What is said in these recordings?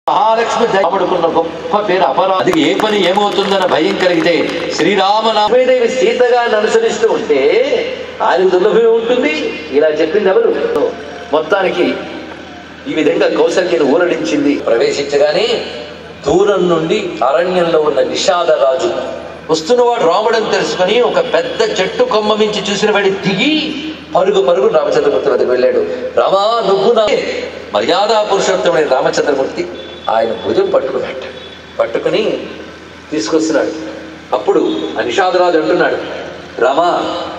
మహాలక్ష్మి రాముడుకున్న గొప్ప పేరు అపరా అది ఏ పని ఏమవుతుందన్న భయం కలిగితే శ్రీరామనామదేవి సీతగా అనుసరిస్తూ ఉంటే ఆయనకు దుర్లభమే ఉంటుంది ఇలా చెప్పింది ఎవరు మొత్తానికి ఈ విధంగా కౌసల్యను ఊరడించింది ప్రవేశించగానే దూరం నుండి అరణ్యంలో ఉన్న నిషాద రాజు వస్తున్నవాడు రాముడని తెలుసుకొని ఒక పెద్ద చెట్టు కొమ్మ మించి చూసిన వాడి దిగి పరుగు పరుగు రామచంద్రమూర్తి వద్దకు వెళ్ళాడు రామా నువ్వు నా మర్యాదా పురుషోత్తముడి రామచంద్రమూర్తి ఆయన భుజం పట్టుకున్నట్ట పట్టుకుని తీసుకొస్తున్నాడు అప్పుడు ఆ నిషాదరాజు అంటున్నాడు రామా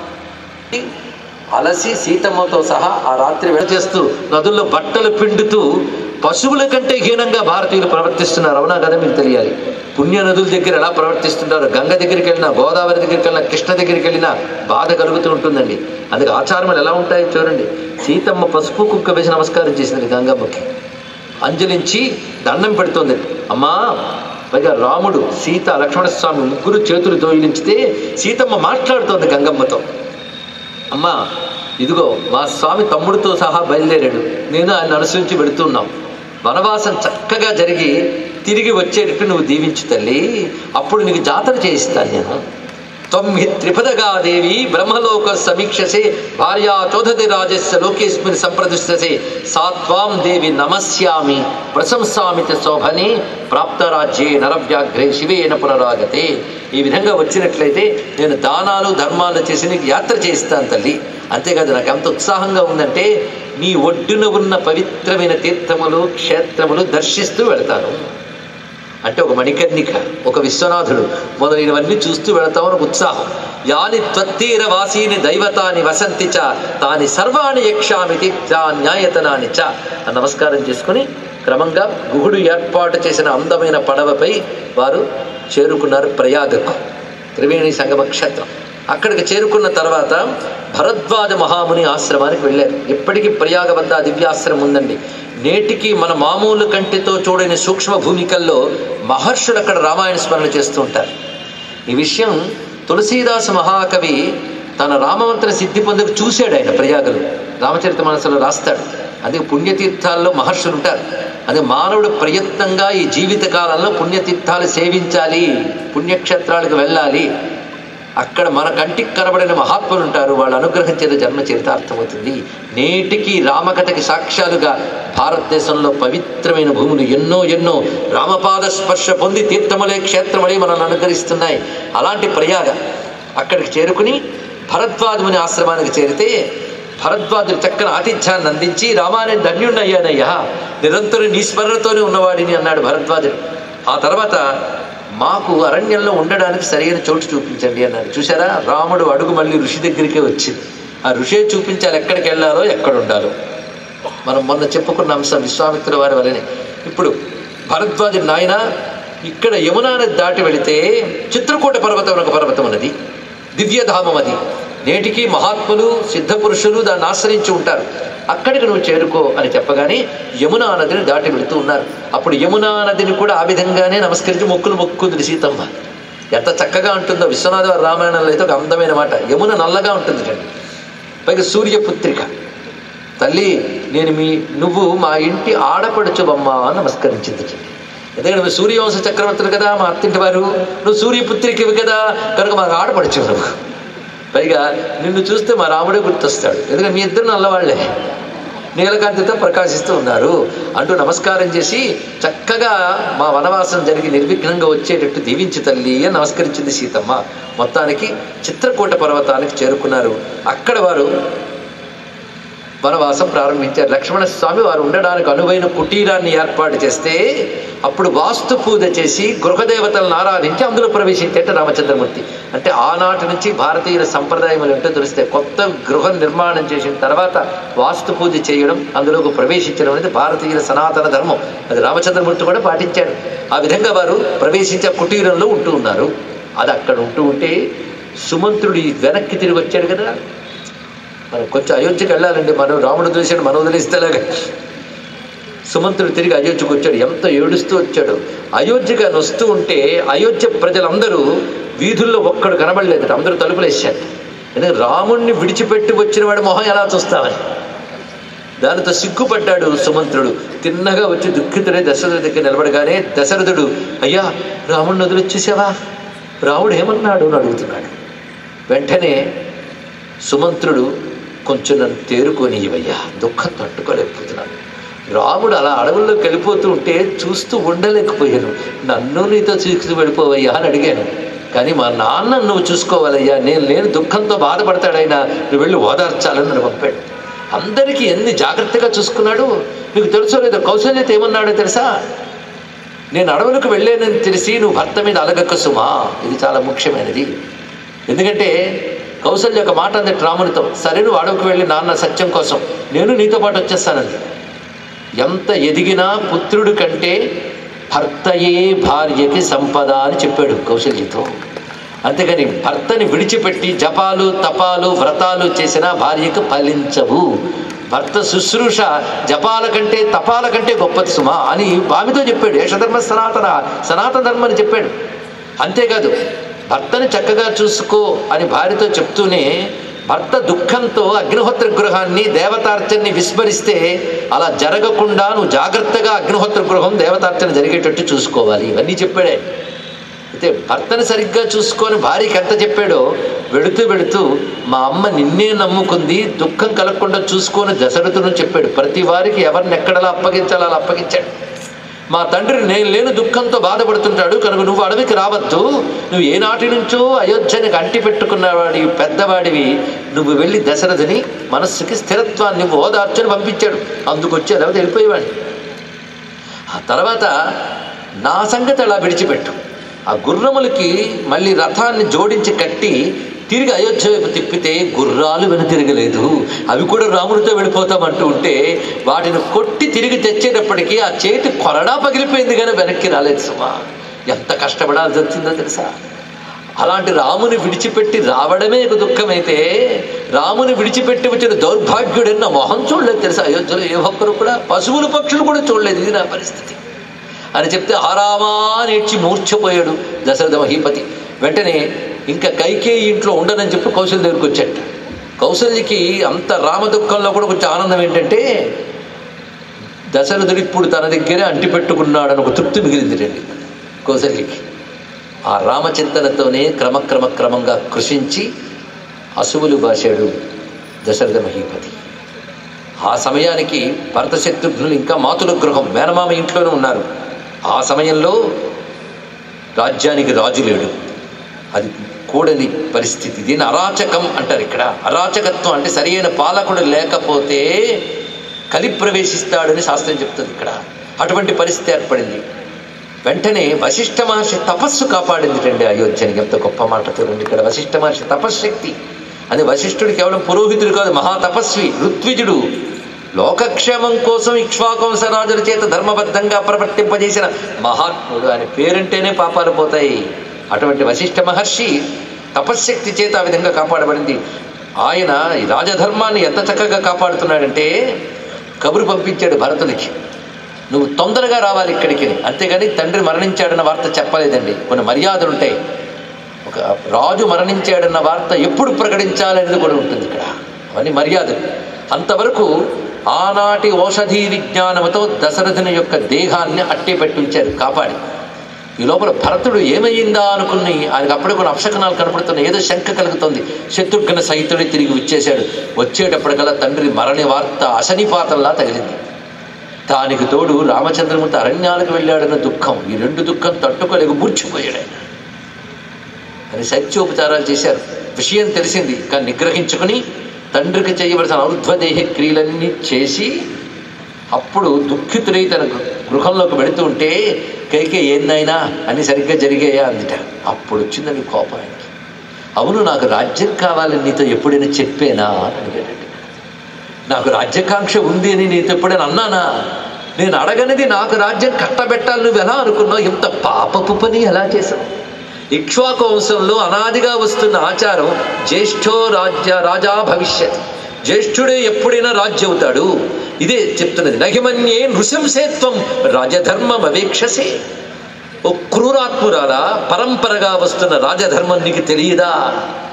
అలసి సీతమ్మతో సహా ఆ రాత్రి వెళ చేస్తూ నదుల్లో బట్టలు పిండుతూ పశువుల కంటే హీనంగా భారతీయులు ప్రవర్తిస్తున్నారు అవునా కదా మీకు తెలియాలి పుణ్య నదుల దగ్గర ఎలా ప్రవర్తిస్తుంటారు గంగ దగ్గరికి వెళ్ళినా గోదావరి దగ్గరికి వెళ్ళినా కృష్ణ దగ్గరికి వెళ్ళినా బాధ కలుగుతూ ఉంటుందండి అందుకే ఆచారములు ఎలా ఉంటాయో చూడండి సీతమ్మ పసుపు కుక్క వేసి నమస్కారం చేసింది గంగమ్మకి అంజలించి దండం పెడుతోంది అమ్మా పైగా రాముడు సీత లక్ష్మణస్వామి ముగ్గురు చేతులు దోయిలించితే సీతమ్మ మాట్లాడుతోంది గంగమ్మతో అమ్మా ఇదిగో మా స్వామి తమ్ముడితో సహా బయలుదేరాడు నేను ఆయన అనుసరించి వెళుతున్నాం వనవాసం చక్కగా జరిగి తిరిగి వచ్చేటట్టు నువ్వు దీవించు తల్లి అప్పుడు నీకు జాతర చేయిస్తాను నేను త్వమ్మి త్రిపదగా దేవి బ్రహ్మలోక సమీక్షసే భార్యా చోదతి రాజస్య లోకేస్మిన్ సంప్రదిష్టసే సాత్వాం దేవి నమస్యామి ప్రశంసామి చ శోభనే ప్రాప్తరాజ్యే నరవ్యాఘ్రే శివేన పునరాగతే ఈ విధంగా వచ్చినట్లయితే నేను దానాలు ధర్మాలు చేసి నీకు యాత్ర చేయిస్తాను తల్లి అంతేకాదు నాకు ఎంత ఉత్సాహంగా ఉందంటే నీ ఒడ్డున ఉన్న పవిత్రమైన తీర్థములు క్షేత్రములు దర్శిస్తూ వెళ్తాను అంటే ఒక మణికర్ణిక ఒక విశ్వనాథుడు మొదలైనవన్నీ చూస్తూ వెళతామని ఒక ఉత్సాహం యాని త్వత్తీర వాసీని దైవతాని వసంతి చ తాని సర్వాణి యక్షామితి న్యాయతనాని చ అని నమస్కారం చేసుకుని క్రమంగా గుహుడు ఏర్పాటు చేసిన అందమైన పడవపై వారు చేరుకున్నారు ప్రయాగకు త్రివేణి సంగమ క్షేత్రం అక్కడికి చేరుకున్న తర్వాత భరద్వాజ మహాముని ఆశ్రమానికి వెళ్ళారు ఇప్పటికీ ప్రయాగ వద్ద ఆ దివ్యాశ్రమం ఉందండి నేటికి మన మామూలు కంటితో చూడని సూక్ష్మ భూమికల్లో మహర్షులు అక్కడ రామాయణ స్మరణ చేస్తూ ఉంటారు ఈ విషయం తులసీదాసు మహాకవి తన రామవంతర సిద్ధి పొందకు చూశాడు ఆయన ప్రయాగలు రామచరిత మనసులో రాస్తాడు అదే పుణ్యతీర్థాల్లో మహర్షులు ఉంటారు అదే మానవుడు ప్రయత్నంగా ఈ జీవిత కాలంలో పుణ్యతీర్థాలు సేవించాలి పుణ్యక్షేత్రాలకు వెళ్ళాలి అక్కడ మన కంటికి కనబడిన మహాత్ములు ఉంటారు వాళ్ళ అనుగ్రహం చేత జన్మ చరితార్థమవుతుంది నేటికి రామకథకి సాక్ష్యాలుగా భారతదేశంలో పవిత్రమైన భూములు ఎన్నో ఎన్నో రామపాద స్పర్శ పొంది తీర్థములే క్షేత్రములే మనల్ని అనుగ్రహిస్తున్నాయి అలాంటి ప్రయాగ అక్కడికి చేరుకుని భరద్వాజముని ఆశ్రమానికి చేరితే భరద్వాజుడు చక్కని ఆతిథ్యాన్ని అందించి రామాని ధన్యుణ్ణయ్యానయ్యా నిరంతరం నీ స్మరణతోనే ఉన్నవాడిని అన్నాడు భరద్వాజుడు ఆ తర్వాత మాకు అరణ్యంలో ఉండడానికి సరైన చోటు చూపించండి అన్నాడు చూసారా రాముడు అడుగు మళ్ళీ ఋషి దగ్గరికే వచ్చింది ఆ ఋషే చూపించాలి ఎక్కడికి వెళ్ళాలో ఎక్కడ ఉండాలో మనం మొన్న చెప్పుకున్న అంశం విశ్వామిత్రుల వారి వలనే ఇప్పుడు భరద్వాజుడు నాయన ఇక్కడ యమునా నది దాటి వెళితే చిత్రకూట పర్వతం ఒక పర్వతం ఉన్నది దివ్యధామం అది నేటికి మహాత్ములు సిద్ధ పురుషులు దాన్ని ఆశ్రయించి ఉంటారు అక్కడికి నువ్వు చేరుకో అని చెప్పగానే యమునా నదిని దాటి వెళుతూ ఉన్నారు అప్పుడు యమునా నదిని కూడా ఆ విధంగానే నమస్కరించి మొక్కులు మొక్కుకుంది సీతమ్మ ఎంత చక్కగా ఉంటుందో విశ్వనాథ వారి రామాయణంలో అయితే ఒక అందమైన మాట యమున నల్లగా ఉంటుంది చూడండి పైగా సూర్యపుత్రిక తల్లి నేను మీ నువ్వు మా ఇంటి ఆడపడుచు బొమ్మ అని నమస్కరించింది చూడండి. ఎందుకంటే నువ్వు సూర్యవంశ చక్రవర్తులు కదా మా అత్తింటి వారు నువ్వు సూర్యపుత్రికవి కదా కనుక మాకు ఆడపడుచు నువ్వు పైగా నిన్ను చూస్తే మా రాముడే గుర్తొస్తాడు ఎందుకంటే మీ ఇద్దరు నల్లవాళ్లే నీలకాంతితో ప్రకాశిస్తూ ఉన్నారు అంటూ నమస్కారం చేసి చక్కగా మా వనవాసం జరిగి నిర్విఘ్నంగా వచ్చేటట్టు దీవించి తల్లి అని నమస్కరించింది సీతమ్మ మొత్తానికి చిత్రకూట పర్వతానికి చేరుకున్నారు అక్కడ వారు వనవాసం ప్రారంభించారు లక్ష్మణ స్వామి వారు ఉండడానికి అనువైన కుటీరాన్ని ఏర్పాటు చేస్తే అప్పుడు వాస్తు పూజ చేసి గృహదేవతలను ఆరాధించి అందులో ప్రవేశించేట రామచంద్రమూర్తి అంటే ఆనాటి నుంచి భారతీయుల సంప్రదాయములు ఏంటో తెలిస్తే కొత్త గృహ నిర్మాణం చేసిన తర్వాత వాస్తు పూజ చేయడం అందులోకి ప్రవేశించడం అనేది భారతీయుల సనాతన ధర్మం అది రామచంద్రమూర్తి కూడా పాటించాడు ఆ విధంగా వారు ప్రవేశించే కుటీరంలో ఉంటూ ఉన్నారు అది అక్కడ ఉంటూ ఉంటే సుమంత్రుడు ఈ వెనక్కి తిరిగి వచ్చాడు కదా మనం కొంచెం అయోధ్యకి వెళ్ళాలండి మనం రాముడు చూశాడు మనం వదిలిస్తేలాగా సుమంతుడు తిరిగి అయోధ్యకు వచ్చాడు ఎంత ఏడుస్తూ వచ్చాడు అయోధ్యకి ఆయన వస్తూ ఉంటే అయోధ్య ప్రజలందరూ వీధుల్లో ఒక్కడు కనబడలేదు అందరూ తలుపులు వేశారు ఎందుకంటే రాముణ్ణి విడిచిపెట్టి వచ్చిన వాడి మొహం ఎలా చూస్తామని దానితో సిగ్గుపడ్డాడు సుమంత్రుడు తిన్నగా వచ్చి దుఃఖితుడై దశరథుడి దగ్గర నిలబడగానే దశరథుడు అయ్యా రాముడిని వదిలొచ్చేసావా రాముడు ఏమన్నాడు అని అడుగుతున్నాడు వెంటనే సుమంత్రుడు కొంచెం నన్ను తేరుకొని ఇవయ్యా దుఃఖం తట్టుకోలేకపోతున్నాను రాముడు అలా అడవుల్లోకి వెళ్ళిపోతూ ఉంటే చూస్తూ ఉండలేకపోయాను నన్ను నీతో చూసి వెళ్ళిపోవయ్యా అని అడిగాను కానీ మా నాన్న నువ్వు చూసుకోవాలయ్యా నేను లేని దుఃఖంతో బాధపడతాడైనా నువ్వు వెళ్ళి ఓదార్చాలని నన్ను పంపాడు అందరికీ ఎన్ని జాగ్రత్తగా చూసుకున్నాడు నీకు తెలుసో లేదో కౌశల్యత ఏమన్నాడో తెలుసా నేను అడవులకు వెళ్ళానని తెలిసి నువ్వు భర్త మీద అలగక్క సుమా ఇది చాలా ముఖ్యమైనది ఎందుకంటే కౌశల్య ఒక మాట అంది రామునితో సరే నువ్వు అడవుకు వెళ్ళి నాన్న సత్యం కోసం నేను నీతో పాటు వచ్చేస్తానంది ఎంత ఎదిగినా పుత్రుడు కంటే భర్తయే భార్యకి సంపద అని చెప్పాడు కౌశల్యతో అంతేగాని భర్తని విడిచిపెట్టి జపాలు తపాలు వ్రతాలు చేసినా భార్యకు ఫలించవు భర్త శుశ్రూష జపాల కంటే తపాల కంటే గొప్పది సుమా అని ఆమెతో చెప్పాడు యశధర్మ సనాతన సనాతన ధర్మం అని చెప్పాడు అంతేకాదు భర్తని చక్కగా చూసుకో అని భార్యతో చెప్తూనే భర్త దుఃఖంతో అగ్నిహోత్ర గృహాన్ని దేవతార్చనని విస్మరిస్తే అలా జరగకుండా నువ్వు జాగ్రత్తగా అగ్నిహోత్ర గృహం దేవతార్చన జరిగేటట్టు చూసుకోవాలి ఇవన్నీ చెప్పాడే అయితే భర్తని సరిగ్గా చూసుకొని భార్యకి ఎంత చెప్పాడో వెడుతూ వెడుతూ మా అమ్మ నిన్నే నమ్ముకుంది దుఃఖం కలగకుండా చూసుకొని దశరథుడు చెప్పాడు ప్రతి వారికి ఎవరిని ఎక్కడలా అప్పగించాలో అలా అప్పగించాడు మా తండ్రి నేను లేని దుఃఖంతో బాధపడుతుంటాడు కనుక నువ్వు అడవికి రావద్దు నువ్వు ఏనాటి నుంచో అయోధ్యనికి అంటి పెట్టుకున్నవాడి పెద్దవాడివి నువ్వు వెళ్ళి దశరథుని మనస్సుకి స్థిరత్వాన్ని ఓదార్చని పంపించాడు అందుకు వచ్చి లేకపోతే వెళ్ళిపోయేవాడిని ఆ తర్వాత నా సంగతి అలా విడిచిపెట్టు ఆ గుర్రములకి మళ్ళీ రథాన్ని జోడించి కట్టి తిరిగి అయోధ్య వైపు తిప్పితే గుర్రాలు వెనుతిరగలేదు అవి కూడా రాముడితో వెళ్ళిపోతామంటూ ఉంటే వాటిని కొట్టి తిరిగి తెచ్చేటప్పటికీ ఆ చేతి కొరడా పగిలిపోయింది కానీ వెనక్కి రాలేదు సుమా ఎంత కష్టపడాల్సి వచ్చిందో తెలుసా అలాంటి రాముని విడిచిపెట్టి రావడమే ఒక దుఃఖమైతే రాముని విడిచిపెట్టి వచ్చిన దౌర్భాగ్యుడన్న మొహం చూడలేదు తెలుసా అయోధ్యలో ఏ ఒక్కరు కూడా పశువులు పక్షులు కూడా చూడలేదు ఇది నా పరిస్థితి అని చెప్తే ఆరామా నేర్చి మూర్ఛపోయాడు దశరథ మహీపతి వెంటనే ఇంకా కైకేయి ఇంట్లో ఉండనని చెప్పి కౌశల్య దగ్గరికి వచ్చాట కౌశల్యకి అంత రామ దుఃఖంలో కూడా కొంచెం ఆనందం ఏంటంటే దశరథుడు ఇప్పుడు తన దగ్గరే అంటి పెట్టుకున్నాడని ఒక తృప్తి మిగిలింది రండి కౌశల్యకి ఆ రామచింతనతోనే క్రమక్రమ క్రమంగా కృషించి అసువులు బాశాడు దశరథ మహీపతి ఆ సమయానికి భరత శత్రుఘ్నులు ఇంకా మాతుల గృహం మేనమామ ఇంట్లోనే ఉన్నారు ఆ సమయంలో రాజ్యానికి రాజు లేడు అది కూడని పరిస్థితి దీన్ని అరాచకం అంటారు ఇక్కడ అరాచకత్వం అంటే సరియైన పాలకుడు లేకపోతే కలి ప్రవేశిస్తాడని శాస్త్రం చెప్తుంది ఇక్కడ అటువంటి పరిస్థితి ఏర్పడింది వెంటనే వశిష్ఠ మహర్షి తపస్సు కాపాడింది రండి అయోధ్యని ఎంత గొప్ప మాటతో రండి ఇక్కడ వశిష్ఠ మహర్షి తపశ్శక్తి అని వశిష్ఠుడు కేవలం పురోహితుడు కాదు మహాతపస్వి ఋత్విజుడు లోకక్షేమం కోసం ఇక్ష్వాకంసరాజుల చేత ధర్మబద్ధంగా ప్రవర్తింపజేసిన మహాత్ముడు ఆయన పేరంటేనే పాపాలు పోతాయి అటువంటి వశిష్ఠ మహర్షి తపశ్శక్తి చేత ఆ విధంగా కాపాడబడింది ఆయన ఈ రాజధర్మాన్ని ఎంత చక్కగా కాపాడుతున్నాడంటే కబురు పంపించాడు భరతునికి నువ్వు తొందరగా రావాలి ఇక్కడికి అంతేగాని తండ్రి మరణించాడన్న వార్త చెప్పలేదండి కొన్ని మర్యాదలు ఉంటాయి ఒక రాజు మరణించాడన్న వార్త ఎప్పుడు ప్రకటించాలనేది కూడా ఉంటుంది ఇక్కడ అవన్నీ మర్యాదలు అంతవరకు ఆనాటి ఔషధీ విజ్ఞానముతో దశరథుని యొక్క దేహాన్ని అట్టే పెట్టి ఉంచారు కాపాడి ఈ లోపల భరతుడు ఏమయ్యిందా అనుకుని ఆయనకు అప్పుడే కొన్ని అపశకనాలు కనపడుతున్నాయి ఏదో శంక కలుగుతుంది శత్రుఘ్న సహితుడే తిరిగి వచ్చేశాడు వచ్చేటప్పటికల్లా తండ్రి మరణి వార్త అశనిపాతంలా తగిలింది దానికి తోడు రామచంద్రమూర్తి అరణ్యాలకు వెళ్ళాడన్న దుఃఖం ఈ రెండు దుఃఖం తట్టుకోలేక మూర్చిపోయాడు ఆయన అని శైత్యోపచారాలు చేశారు విషయం తెలిసింది కానీ నిగ్రహించుకుని తండ్రికి చేయవలసిన ఔర్ధ్వదేహ క్రియలన్నీ చేసి అప్పుడు దుఃఖితుడై తన గృ- గృహంలోకి వెళుతూ ఉంటే కైకే ఏందైనా అని సరిగ్గా జరిగాయా అందుట అప్పుడు వచ్చిందని కోపం ఆయనకి అవును నాకు రాజ్యం కావాలని నీతో ఎప్పుడైనా చెప్పేనా అని అడిగాడండి నాకు రాజ్యాకాంక్ష ఉంది అని నీతో ఎప్పుడైనా అన్నానా నేను అడగనిది నాకు రాజ్యం కట్టబెట్టాలి నువ్వు ఎలా అనుకున్నావు ఇంత పాపపు పని ఎలా చేసావు ఇక్ష్వాకు వంశంలో అనాదిగా వస్తున్న ఆచారం జ్యేష్ఠో రాజ్య రాజా భవిష్యత్ జ్యేష్ఠుడే ఎప్పుడైనా రాజ్య అవుతాడు ఇదే చెప్తున్నది నహిమన్యే నృశంసేత్వం రాజధర్మం అవేక్షసే ఓ క్రూరాత్మురాలా పరంపరగా వస్తున్న రాజధర్మం నీకు తెలియదా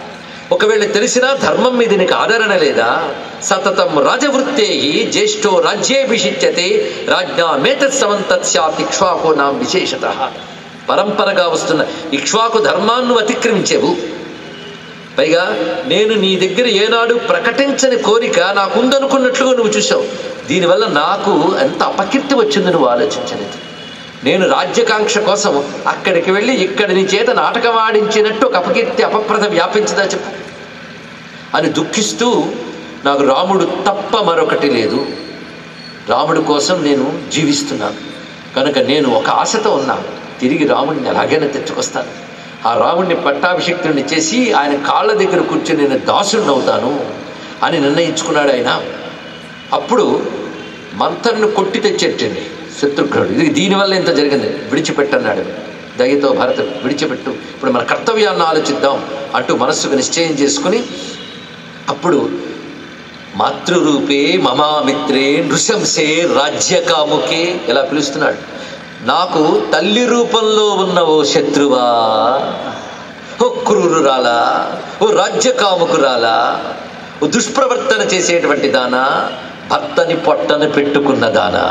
ఒకవేళ తెలిసినా ధర్మం మీద నీకు ఆదరణ లేదా సతతం రాజవృత్తే జ్యేష్ఠో రాజ్యేభిషిచ్యతే రాజ్ఞా మేతత్ సమంతత్ స్యాత్ ఇక్ష్వాకో నాం విశేషత పరంపరగా వస్తున్న ఇక్ష్వాకు ధర్మాన్ని అతిక్రమించేవు పైగా నేను నీ దగ్గర ఏనాడు ప్రకటించని కోరిక నాకుందనుకున్నట్లుగా నువ్వు చూసావు దీనివల్ల నాకు ఎంత అపకీర్తి వచ్చింది నువ్వు ఆలోచించలేదు నేను రాజ్యకాంక్ష కోసం అక్కడికి వెళ్ళి ఇక్కడ నీ చేత నాటకం ఆడించినట్టు ఒక అపకీర్తి అపప్రద వ్యాపించదా చెప్పు అని దుఃఖిస్తూ నాకు రాముడు తప్ప మరొకటి లేదు రాముడి కోసం నేను జీవిస్తున్నాను కనుక నేను ఒక ఆశతో ఉన్నాను తిరిగి రాముడిని ఎలాగైనా తెచ్చుకొస్తాను ఆ రాముడిని పట్టాభిషిక్తుడిని చేసి ఆయన కాళ్ళ దగ్గర కూర్చొని నేను దాసుడిని అవుతాను అని నిర్ణయించుకున్నాడు ఆయన అప్పుడు మంతర్ను కొట్టి తెచ్చేటండి శత్రుఘ్నుడు ఇది దీనివల్ల ఇంత జరిగింది విడిచిపెట్టన్నాడు దయతో భరత విడిచిపెట్టు ఇప్పుడు మన కర్తవ్యాన్ని ఆలోచిద్దాం అంటూ మనస్సుకు నిశ్చయం చేసుకుని అప్పుడు మాతృరూపే మమామిత్రే నృశంసే రాజ్యకాముకే ఇలా పిలుస్తున్నాడు నాకు తల్లి రూపంలో ఉన్న ఓ శత్రువా ఓ క్రూరురాలా ఓ రాజ్యకాముకురాలా ఓ దుష్ప్రవర్తన చేసేటువంటి దానా భర్తని పొట్టను పెట్టుకున్న దానా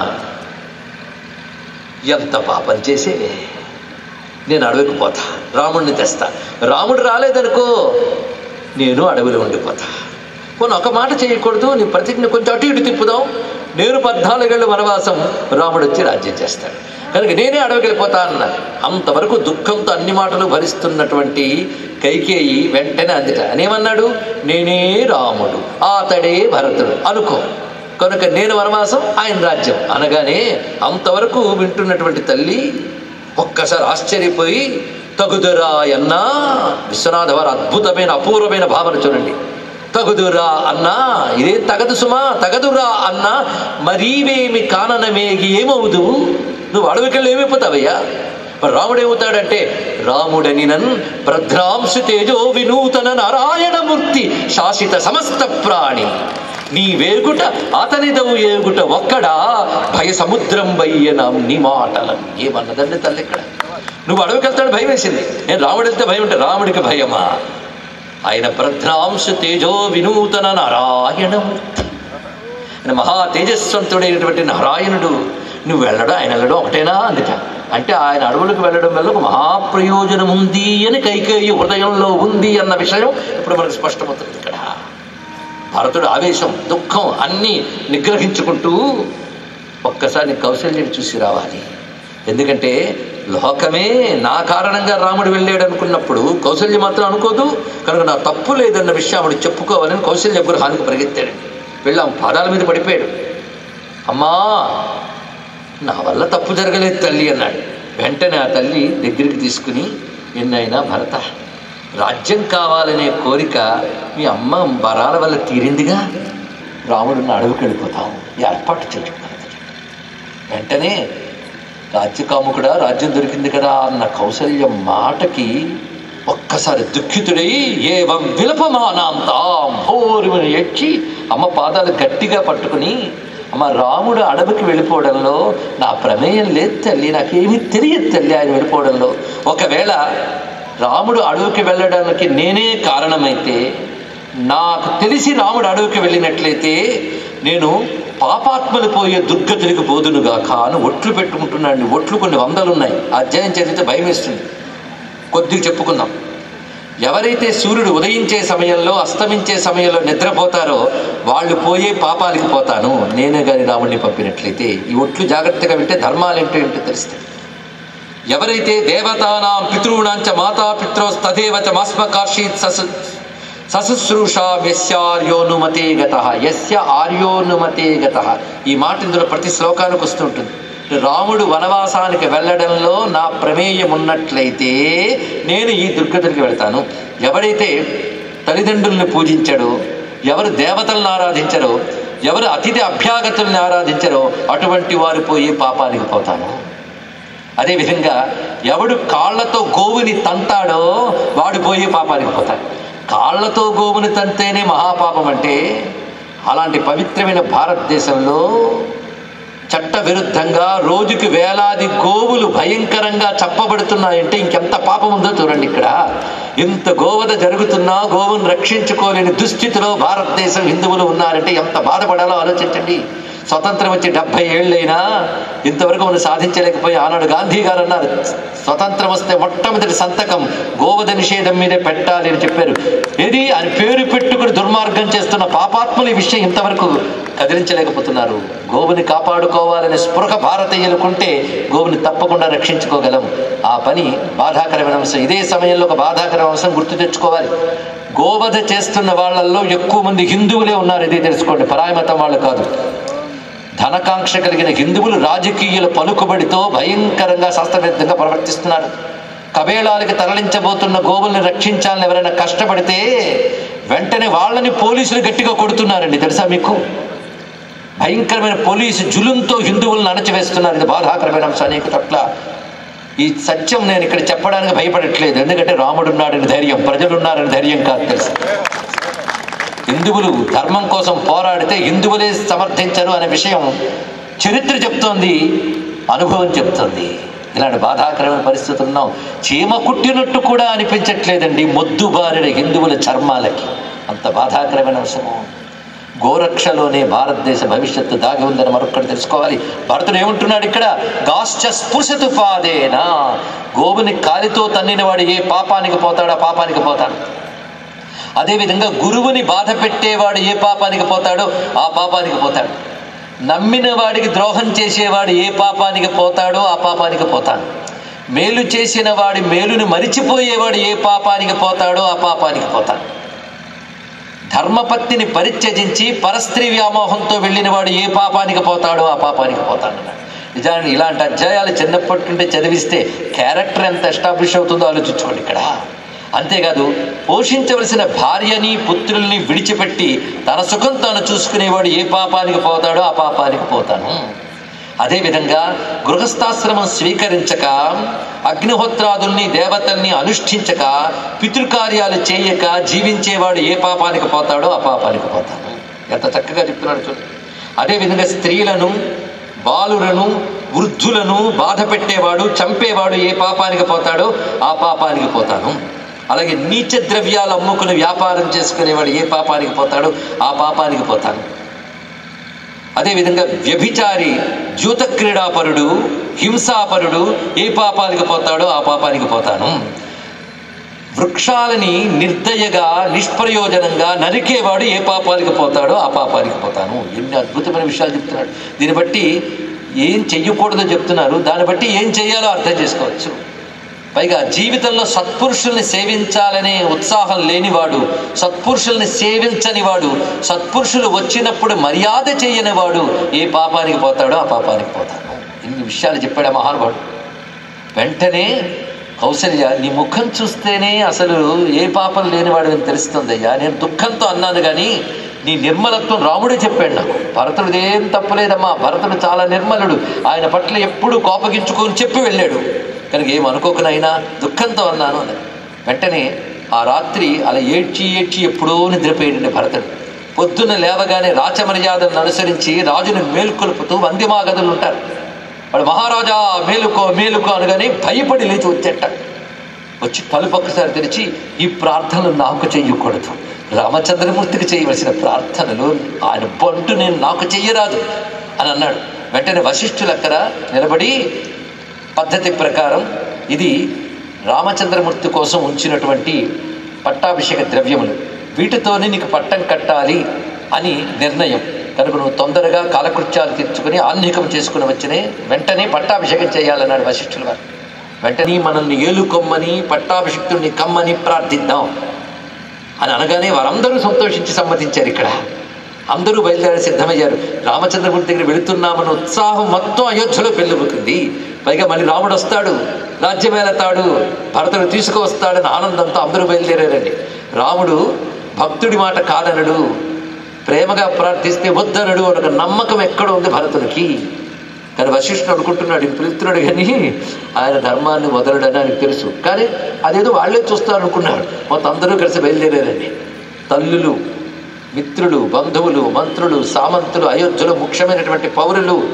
ఎంత పాపం చేసే నేను అడవికి పోతా రాముడిని తెస్తా రాముడు రాలేదనుకో నేను అడవిలో ఉండిపోతా పోనీ ఒక మాట చేయకూడదు నీ ప్రతిజ్ఞ కొంచెం అటు ఇటు తిప్పుదాం నేను పద్నాలుగేళ్ళు వనవాసం రాముడు వచ్చి రాజ్యం చేస్తాడు కనుక నేనే అడవికి వెళ్ళిపోతా అన్నాడు అంతవరకు దుఃఖంతో అన్ని మాటలు భరిస్తున్నటువంటి కైకేయి వెంటనే అందుట అనేమన్నాడు నేనే రాముడు ఆతడే భరతుడు అనుకో కనుక నేను వనవాసం ఆయన రాజ్యం అనగానే అంతవరకు వింటున్నటువంటి తల్లి ఒక్కసారి ఆశ్చర్యపోయి తగుదురా అన్నా విశ్వనాథ వారు అద్భుతమైన అపూర్వమైన భావన చూడండి తగుదురా అన్నా ఇదేం తగదు సుమా తగదురా అన్నా మరీవేమి కాననమేగి ఏమవుదు నువ్వు అడవికెళ్ళి ఏమైపోతావయ్యా మరి రాముడు ఏమవుతాడంటే రాముడని నన్ భద్రాంశు తేజో వినూతన నారాయణమూర్తి శాసిత సమస్త ప్రాణి నీ వేగుట అతనిదవు ఏగుట ఒక్కడా భయ సముద్రం వయ్యనం నీ మాటలను ఏమన్నదండి తల్లి ఇక్కడ నువ్వు అడవికి వెళ్తాడు భయం వేసింది నేను రాముడు వెళ్తే భయం ఉంటే రాముడికి భయమా ఆయన భద్రాంశ తేజో వినూతన నారాయణమూర్తి ఆయన మహా తేజస్వంతుడైనటువంటి నారాయణుడు నువ్వు వెళ్ళడం ఆయన వెళ్ళడం ఒకటేనా అందుట అంటే ఆయన అడవులకు వెళ్ళడం వల్ల ఒక మహాప్రయోజనం ఉంది అని కైకేయి హృదయంలో ఉంది అన్న విషయం ఇప్పుడు మనకు స్పష్టమవుతుంది ఇక్కడ భరతుడు ఆవేశం దుఃఖం అన్నీ నిగ్రహించుకుంటూ ఒక్కసారి నీ కౌశల్యం చూసి రావాలి ఎందుకంటే లోకమే నా కారణంగా రాముడు వెళ్ళాడు అనుకున్నప్పుడు కౌశల్యం మాత్రం అనుకోదు కనుక నా తప్పు లేదన్న విషయం ఆవిడ చెప్పుకోవాలని కౌశల్య గృహానికి పరిగెత్తాడండి వెళ్ళాం పాదాల మీద పడిపోయాడు అమ్మా నా వల్ల తప్పు జరగలేదు తల్లి అన్నాడు వెంటనే ఆ తల్లి దగ్గరికి తీసుకుని ఎన్నైనా భరత రాజ్యం కావాలనే కోరిక మీ అమ్మ వరాల వల్ల తీరిందిగా రాముడున్న అడవికి వెళ్ళిపోతాం ఏర్పాటు చేసుకున్నది వెంటనే రాజ్యకాముకుడా రాజ్యం దొరికింది కదా అన్న కౌసల్యం మాటకి ఒక్కసారి దుఃఖితుడై ఏవం విలపమానాంతాం భోరుమని ఎచ్చి అమ్మ పాదాలు గట్టిగా పట్టుకుని అమ్మ రాముడు అడవికి వెళ్ళిపోవడంలో నా ప్రమేయం లేదు తల్లి నాకేమీ తెలియదు తల్లి ఆయన వెళ్ళిపోవడంలో ఒకవేళ రాముడు అడవికి వెళ్ళడానికి నేనే కారణమైతే నాకు తెలిసి రాముడు అడవికి వెళ్ళినట్లయితే నేను పాపాత్మలు పోయే దుర్గతులకు పోదునుగా కాను ఒట్లు పెట్టుకుంటున్నాడు ఒట్లు కొన్ని వందలు ఉన్నాయి ఆ అధ్యాయం చదివితే భయం వేస్తుంది కొద్దిగా చెప్పుకుందాం ఎవరైతే సూర్యుడు ఉదయించే సమయంలో అస్తమించే సమయంలో నిద్రపోతారో వాళ్ళు పోయే పాపాలకి పోతాను నేనే గాని రాముడిని పంపినట్లయితే ఈ ఒట్లు జాగ్రత్తగా వింటే ధర్మాలు ఏంటో ఏంటో తెలుస్తాయి ఎవరైతే దేవతానాం పితॄణాంచ మాతా పిత్రోస్తదేవ చ మాస్మకార్షీత్ ససు సశుశ్రూషా యస్యార్యోనుమతే గత యస్య ఆర్యోనుమతే గత ఈ మాట ఇందులో ప్రతి శ్లోకానికి వస్తుంటుంది రాముడు వనవాసానికి వెళ్ళడంలో నా ప్రమేయం ఉన్నట్లయితే నేను ఈ దుర్గతుడికి వెళ్తాను ఎవరైతే తల్లిదండ్రుల్ని పూజించాడో ఎవరు దేవతలను ఆరాధించరో ఎవరు అతిథి అభ్యాగతుల్ని ఆరాధించరో అటువంటి వారు పోయి పాపానికి పోతాను అదేవిధంగా ఎవడు కాళ్ళతో గోవుని తంతాడో వాడు పోయి పాపానికి పోతాడు కాళ్ళతో గోవుని తంతేనే మహాపాపం అంటే అలాంటి పవిత్రమైన భారతదేశంలో చట్ట విరుద్ధంగా రోజుకి వేలాది గోవులు భయంకరంగా చప్పబడుతున్నాయంటే ఇంకెంత పాపం ఉందో చూడండి ఇక్కడ ఇంత గోవధ జరుగుతున్నా గోవును రక్షించుకోలేని దుస్థితిలో భారతదేశం హిందువులు ఉన్నారంటే ఎంత బాధపడాలో ఆలోచించండి స్వతంత్రం వచ్చి డెబ్బై ఏళ్ళైనా ఇంతవరకు మనం సాధించలేకపోయి ఆనాడు గాంధీ గారు అన్నారు స్వతంత్రం వస్తే మొట్టమొదటి సంతకం గోవధ నిషేధం మీదే పెట్టాలి అని చెప్పారు ఏది అని పేరు పెట్టుకుని దుర్మార్గం చేస్తున్న పాపాత్ములు ఈ విషయం ఇంతవరకు కదిలించలేకపోతున్నారు గోవుని కాపాడుకోవాలనే స్పృహ భారతీయులకుంటే గోవుని తప్పకుండా రక్షించుకోగలం ఆ పని బాధాకరమైన అంశం ఇదే సమయంలో ఒక బాధాకరమైన అంశం గుర్తు తెచ్చుకోవాలి గోవధ చేస్తున్న వాళ్ళల్లో ఎక్కువ మంది హిందువులే ఉన్నారు ఇది తెలుసుకోండి పరాయి మతం వాళ్ళు కాదు ధనకాంక్ష కలిగిన హిందువులు రాజకీయుల పలుకుబడితో భయంకరంగా శాస్త్రవేత్తంగా ప్రవర్తిస్తున్నారు కబేళాలకి తరలించబోతున్న గోవుల్ని రక్షించాలని ఎవరైనా కష్టపడితే వెంటనే వాళ్ళని పోలీసులు గట్టిగా కొడుతున్నారండి తెలుసా మీకు భయంకరమైన పోలీసు జులుంతో హిందువులను అణచివేస్తున్నారు ఇది బాధాకరమైన అంశం అనేక చోట్ల ఈ సత్యం నేను ఇక్కడ చెప్పడానికి భయపడట్లేదు ఎందుకంటే రాముడు ఉన్నాడని ధైర్యం ప్రజలు ఉన్నారని ధైర్యం కాదు తెలుసు హిందువులు ధర్మం కోసం పోరాడితే హిందువులే సమర్థించరు అనే విషయం చరిత్ర చెప్తోంది అనుభవం చెప్తోంది ఇలాంటి బాధాకరమైన పరిస్థితులు ఉన్నాం చీమ కుట్టినట్టు కూడా అనిపించట్లేదండి మొద్దు బారిన హిందువుల చర్మాలకి అంత బాధాకరమైన అంశము గోరక్షలోనే భారతదేశ భవిష్యత్తు దాగి ఉందని మరొక్కటి తెలుసుకోవాలి భరతుడు ఏమంటున్నాడు ఇక్కడ గాశ్చ స్పృశతు పాదేనా గోవుని కాలితో తన్నిన వాడు ఏ పాపానికి పోతాడో ఆ పాపానికి పోతాడు అదేవిధంగా గురువుని బాధ పెట్టేవాడు ఏ పాపానికి పోతాడో ఆ పాపానికి పోతాడు నమ్మిన వాడికి ద్రోహం చేసేవాడు ఏ పాపానికి పోతాడో ఆ పాపానికి పోతాడు మేలు చేసిన వాడి మేలుని మరిచిపోయేవాడు ఏ పాపానికి పోతాడో ఆ పాపానికి పోతాడు ధర్మపత్తిని పరిత్యజించి పరస్త్రీ వ్యామోహంతో వెళ్ళిన వాడు ఏ పాపానికి పోతాడో ఆ పాపానికి పోతాడు అన్నాడు నిజానికి ఇలాంటి అధ్యాయాలు చిన్నప్పటి నుండి చదివిస్తే క్యారెక్టర్ ఎంత ఎస్టాబ్లిష్ అవుతుందో ఆలోచించుకోండి ఇక్కడ అంతేకాదు పోషించవలసిన భార్యని పుత్రుల్ని విడిచిపెట్టి తన సుఖం తాను చూసుకునేవాడు ఏ పాపానికి పోతాడో ఆ పాపానికి పోతాను అదేవిధంగా గృహస్థాశ్రమం స్వీకరించక అగ్నిహోత్రాదుల్ని దేవతల్ని అనుష్ఠించక పితృకార్యాలు చేయక జీవించేవాడు ఏ పాపానికి పోతాడో ఆ పాపానికి పోతాను ఎంత చక్కగా చెప్తున్నాడు చూడండి అదేవిధంగా స్త్రీలను బాలులను వృద్ధులను బాధ పెట్టేవాడు చంపేవాడు ఏ పాపానికి పోతాడో ఆ పాపానికి పోతాను అలాగే నీచ ద్రవ్యాలు అమ్ముకుని వ్యాపారం చేసుకునేవాడు ఏ పాపానికి పోతాడో ఆ పాపానికి పోతాను అదేవిధంగా వ్యభిచారి జూత క్రీడాపరుడు హింసాపరుడు ఏ పాపానికి పోతాడో ఆ పాపానికి పోతాను వృక్షాలని నిర్దయగా నిష్ప్రయోజనంగా నరికేవాడు ఏ పాపానికి పోతాడో ఆ పాపానికి పోతాను ఎన్ని అద్భుతమైన విషయాలు చెప్తున్నాడు దీన్ని బట్టి ఏం చెయ్యకూడదో చెప్తున్నారు దాన్ని బట్టి ఏం చేయాలో అర్థం చేసుకోవచ్చు పైగా జీవితంలో సత్పురుషుల్ని సేవించాలనే ఉత్సాహం లేనివాడు సత్పురుషుల్ని సేవించనివాడు సత్పురుషులు వచ్చినప్పుడు మర్యాద చేయనివాడు ఏ పాపానికి పోతాడో ఆ పాపానికి పోతాడు ఇన్ని విషయాలు చెప్పాడు ఆ మహానుభావుడు వెంటనే కౌసల్య నీ ముఖం చూస్తేనే అసలు ఏ పాపం లేనివాడు అని తెలుస్తుందయ్యా నేను దుఃఖంతో అన్నాను కానీ నీ నిర్మలత్వం రాముడే చెప్పాడు నాకు భరతుడు ఏం తప్పలేదమ్మా భరతుడు చాలా నిర్మలుడు ఆయన పట్ల ఎప్పుడు కోపగించుకొని చెప్పి వెళ్ళాడు కనుక ఏం అనుకోకనైనా దుఃఖంతో అన్నాను అని వెంటనే ఆ రాత్రి అలా ఏడ్చి ఏడ్చి ఎప్పుడో నిద్రపోయాడండి భరతుడు పొద్దున్న లేవగానే రాచమర్యాదలను అనుసరించి రాజుని మేల్కొల్పుతూ వందిమాగదులు ఉంటారు వాడు మహారాజా మేలుకో మేలుకో అనగానే భయపడి లేచి వచ్చేట వచ్చి తలుపు ఒక్కసారి తెరిచి ఈ ప్రార్థనలు నాకు చెయ్యకూడదు రామచంద్రమూర్తికి చేయవలసిన ప్రార్థనలు ఆయన బంటు నేను నాకు చెయ్యరాదు అని అన్నాడు వెంటనే వశిష్ఠులు అక్కడ నిలబడి పద్ధతి ప్రకారం ఇది రామచంద్రమూర్తి కోసం ఉంచినటువంటి పట్టాభిషేక ద్రవ్యములు వీటితోనే నీకు పట్టం కట్టాలి అని నిర్ణయం కనుక నువ్వు తొందరగా కాలకృత్యాలు తీర్చుకుని ఆన్నికం చేసుకుని వచ్చినే వెంటనే పట్టాభిషేకం చేయాలన్నాడు వశిష్ఠుల వారు వెంటనే మనల్ని ఏలుకొమ్మని పట్టాభిషిక్తుడిని కమ్మని ప్రార్థిద్దాం అని అనగానే వారందరూ సంతోషించి సమ్మతించారు ఇక్కడ అందరూ బయలుదేరి సిద్ధమయ్యారు రామచంద్రమూర్తి దగ్గర వెళుతున్నామన్న ఉత్సాహం మొత్తం అయోధ్యలో పెళ్ళుబుకుంది పైగా మళ్ళీ రాముడు వస్తాడు రాజ్యమేలతాడు భరతుడు తీసుకువస్తాడని ఆనందంతో అందరూ బయలుదేరారండి రాముడు భక్తుడి మాట కాదనడు ప్రేమగా ప్రార్థిస్తే వద్దనడు అని ఒక నమ్మకం ఎక్కడ ఉంది భరతుడికి కానీ వశిష్ఠుడు అనుకుంటున్నాడు ఇప్పుడు వెళ్తున్నాడు కానీ ఆయన ధర్మాన్ని వదలడని ఆయనకు తెలుసు కానీ అదేదో వాళ్ళే చూస్తారు అనుకున్నాడు మొత్తం అందరూ కలిసి బయలుదేరారండి తల్లులు మిత్రులు బంధువులు మంత్రులు సామంతులు అయోధ్యలో ముఖ్యమైనటువంటి పౌరులు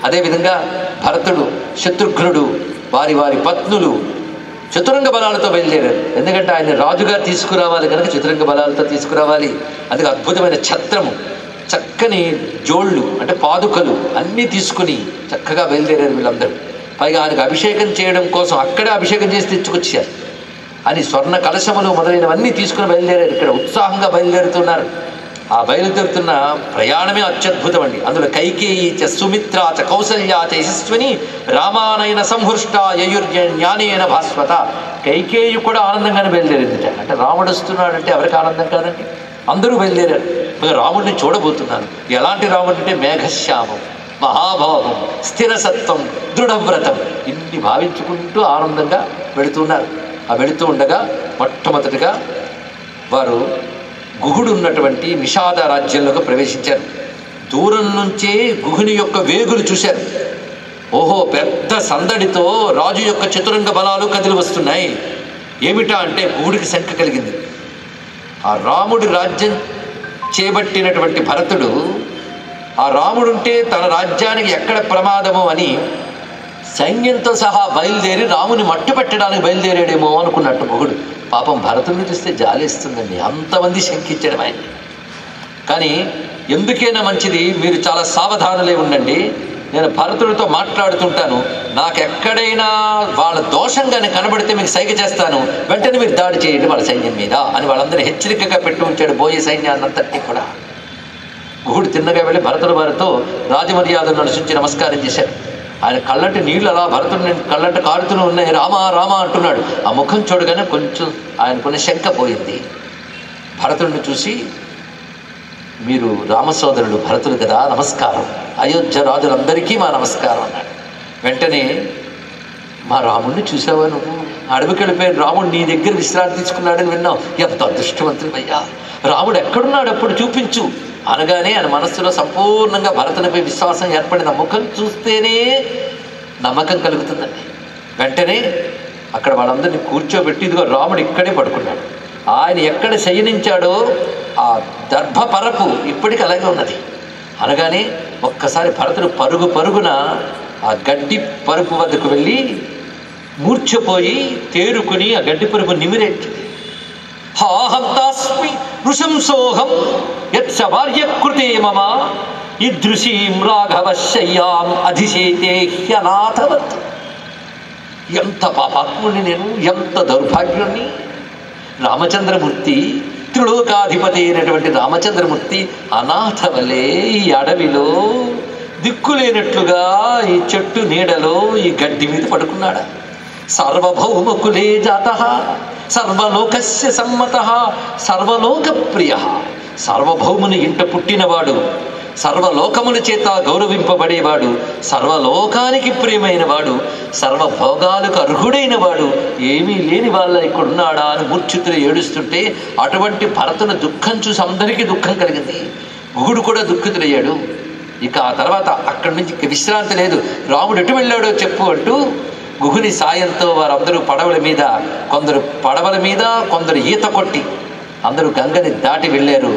అదేవిధంగా భరతుడు శత్రుఘ్నుడు వారి వారి పత్నులు చతురంగ బలాలతో బయలుదేరారు ఎందుకంటే ఆయన రాజుగా తీసుకురావాలి కనుక చతురంగ బలాలతో తీసుకురావాలి అందుకే అద్భుతమైన ఛత్రము చక్కని జోళ్ళు అంటే పాదుకలు అన్నీ తీసుకుని చక్కగా బయలుదేరారు వీళ్ళందరూ పైగా ఆయనకు అభిషేకం చేయడం కోసం అక్కడే అభిషేకం చేసి తెచ్చుకొచ్చారు అని స్వర్ణ కలశములు మొదలైనవన్నీ తీసుకుని బయలుదేరారు ఇక్కడ ఉత్సాహంగా బయలుదేరుతున్నారు ఆ బయలుదేరుతున్న ప్రయాణమే అత్యద్భుతం అండి అందులో కైకేయి చ సుమిత్ర చ కౌసల్య చ యశస్విని రామానయన సంహృష్ట యయుర్య జ్ఞానేన భాస్వత కైకేయి కూడా ఆనందంగానే బయలుదేరింది అంటే రాముడు వస్తున్నాడంటే ఎవరికి ఆనందం కాదండి అందరూ బయలుదేరారు ఇక రాముడిని చూడబోతున్నారు ఎలాంటి రాముడు అంటే మేఘశ్యామం మహాభావం స్థిరసత్వం దృఢవ్రతం ఇన్ని భావించుకుంటూ ఆనందంగా వెళుతున్నారు ఆ వెళుతూ ఉండగా మొట్టమొదటిగా వారు గుహుడు ఉన్నటువంటి నిషాద రాజ్యంలోకి ప్రవేశించారు దూరం నుంచే గుహుని యొక్క వేగులు చూశారు ఓహో పెద్ద సందడితో రాజు యొక్క చతురంగ బలాలు కదిలి వస్తున్నాయి ఏమిటా అంటే గుహుడికి శంక కలిగింది ఆ రాముడి రాజ్యం చేపట్టినటువంటి భరతుడు ఆ రాముడుంటే తన రాజ్యానికి ఎక్కడ ప్రమాదమో అని సైన్యంతో సహా బయలుదేరి రాముని మట్టు పెట్టడానికి బయలుదేరాడేమో అనుకున్నట్టు మొగుడు పాపం భరతుడిని చూస్తే జాలేస్తుందండి అంతమంది శంకించడం ఆయన కానీ ఎందుకైనా మంచిది మీరు చాలా సావధానులే ఉండండి నేను భరతుడితో మాట్లాడుతుంటాను నాకు ఎక్కడైనా వాళ్ళ దోషంగానే కనబడితే మీకు సైగ చేస్తాను వెంటనే మీరు దాడి చేయండి వాళ్ళ సైన్యం మీద అని వాళ్ళందరూ హెచ్చరికగా పెట్టి ఉంచాడు బోయే సైన్యాన్నంతటినీ కూడా గుహుడు తిన్నగా వెళ్ళి భరతుడు వారితో రాజమర్యాదను అనుసరించి నమస్కారం చేశాడు ఆయన కళ్ళంటి నీళ్ళు అలా భరతుడిని కళ్ళంట కారుతూనే ఉన్నాయి రామా రామా అంటున్నాడు ఆ ముఖం చూడగానే కొంచెం ఆయనకున్న శంక పోయింది భరతుడిని చూసి మీరు రామసోదరుడు భరతుడు కదా నమస్కారం అయోధ్య రాజులందరికీ మా నమస్కారం అన్నాడు వెంటనే మా రాముడిని చూసావా నువ్వు అడవికి వెళ్ళిపోయిన రాముడు నీ దగ్గర విశ్రాంతి తీసుకున్నాడని విన్నావు ఎంత అదృష్టవంతుడు అయ్యా రాముడు ఎక్కడున్నాడు అప్పుడు చూపించు అనగానే ఆయన మనస్సులో సంపూర్ణంగా భరతునిపై విశ్వాసం ఏర్పడిన ముఖం చూస్తేనే నమ్మకం కలుగుతుందండి వెంటనే అక్కడ వాళ్ళందరినీ కూర్చోబెట్టి ఇదిగో రాముడు ఇక్కడే పడుకున్నాడు ఆయన ఎక్కడ శయనించాడో ఆ దర్భ పరపు ఇప్పటికీ అలాగే ఉన్నది అనగానే ఒక్కసారి భరతుడు పరుగు పరుగున ఆ గడ్డి పరుపు వద్దకు వెళ్ళి మూర్ఛపోయి తేరుకుని ఆ గడ్డి పరుపు నిమిరెట్టింది హాహంతాస్మి నృశంసోహం యత్స భార్యకృతే మమ ఈదృశీం రాఘవ శయ్యాం అధిశేతే హ్యనాథవత్ ఎంత పాపాత్ముని నేను ఎంత దౌర్భాగ్యుణ్ణి రామచంద్రమూర్తి త్రిలోకాధిపతి అయినటువంటి రామచంద్రమూర్తి అనాథ వలె ఈ అడవిలో దిక్కులేనట్లుగా ఈ చెట్టు నీడలో ఈ గడ్డి మీద పడుకున్నాడా సార్వభౌమకులే జాత సర్వలోకస్య సమ్మత సర్వలోక ప్రియ సార్వభౌముని ఇంట పుట్టినవాడు సర్వలోకముల చేత గౌరవింపబడేవాడు సర్వలోకానికి ప్రియమైన వాడు సర్వభోగాలకు అర్హుడైన వాడు ఏమీ లేని వాళ్ళ ఇక్కడున్నాడా అని మూర్ఛితులు ఏడుస్తుంటే అటువంటి భరతుని దుఃఖం చూసి అందరికీ దుఃఖం కలిగింది గుగుడు కూడా దుఃఖితుడయ్యాడు ఇక ఆ తర్వాత అక్కడి నుంచి ఇక విశ్రాంతి లేదు రాముడు ఎటు వెళ్ళాడో చెప్పు అంటూ గుహుని సాయంతో వారందరూ పడవల మీద కొందరు పడవల మీద కొందరు ఈత కొట్టి అందరూ గంగని దాటి వెళ్ళారు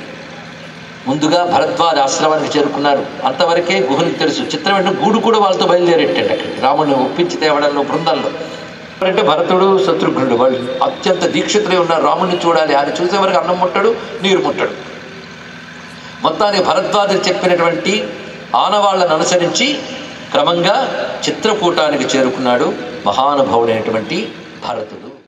ముందుగా భరద్వాజ ఆశ్రమానికి చేరుకున్నారు అంతవరకే గుహునికి తెలుసు చిత్రం అంటే గూడు కూడా వాళ్ళతో బయలుదేరెట్టాడు అక్కడ రాముడిని ఒప్పించి తేవడంలో బృందంలో అంటే భరతుడు శత్రుఘ్నుడు వాళ్ళు అత్యంత దీక్షితులై ఉన్నారు రాముడిని చూడాలి ఆయన చూసే వరకు అన్నం ముట్టడు నీరు ముట్టడు మొత్తానికి భరద్వాజుడు చెప్పినటువంటి ఆనవాళ్లను అనుసరించి క్రమంగా చిత్రకూటానికి చేరుకున్నాడు మహానుభావుడైనటువంటి భరతుడు